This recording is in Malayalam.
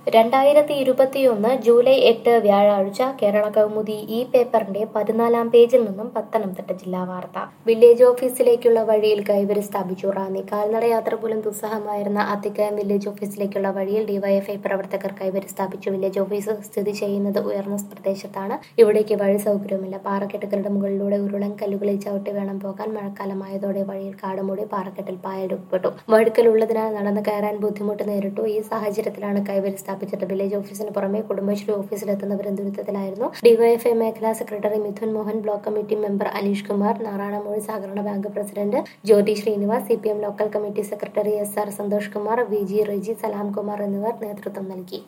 രണ്ടായിരത്തി ഇരുപത്തിയൊന്ന് ജൂലൈ എട്ട് വ്യാഴാഴ്ച കേരള കൗമുദി ഈ പേപ്പറിന്റെ പതിനാലാം പേജിൽ നിന്നും പത്തനംതിട്ട ജില്ലാ വാർത്ത വില്ലേജ് ഓഫീസിലേക്കുള്ള വഴിയിൽ കൈവരി സ്ഥാപിച്ചു റാന്നി കാൽനടയാത്ര പോലും ദുസ്സഹമായിരുന്ന അത്തിക്കയം വില്ലേജ് ഓഫീസിലേക്കുള്ള വഴിയിൽ ഡിവൈഎഫ്ഐ പ്രവർത്തകർ കൈവരി സ്ഥാപിച്ചു വില്ലേജ് ഓഫീസ് സ്ഥിതി ചെയ്യുന്നത് ഉയർന്ന പ്രദേശത്താണ് ഇവിടേക്ക് വഴി സൗകര്യമില്ല പാറക്കെട്ടുകളുടെ മുകളിലൂടെ ഉരുളൻ കല്ലുകളിൽ ചവിട്ടി വേണം പോകാൻ മഴക്കാലമായതോടെ വഴിയിൽ കാടുമൂടി പാറക്കെട്ടിൽ പായടുപ്പെട്ടു വഴുക്കലുള്ളതിനാൽ നടന്നു കയറാൻ ബുദ്ധിമുട്ട് നേരിട്ടു ഈ സാഹചര്യത്തിലാണ് കൈവരി സ്ഥാപിച്ചത് വില്ലേജ് ഓഫീസിന് പുറമെ കുടുംബശ്രീ ഓഫീസിലെത്തുന്നവരും ദുരിതത്തിലായിരുന്നു ഡിവൈഎഫ്ഐ മേഖലാ secretary Mithun Mohan block committee member Aneesh Kumar Naranamoozhi സഹകരണ bank president Jyothi Srinivas C P M local committee secretary S R Santhosh Kumar V G Reji Salam Kumar എന്നിവർ നേതൃത്വം നൽകി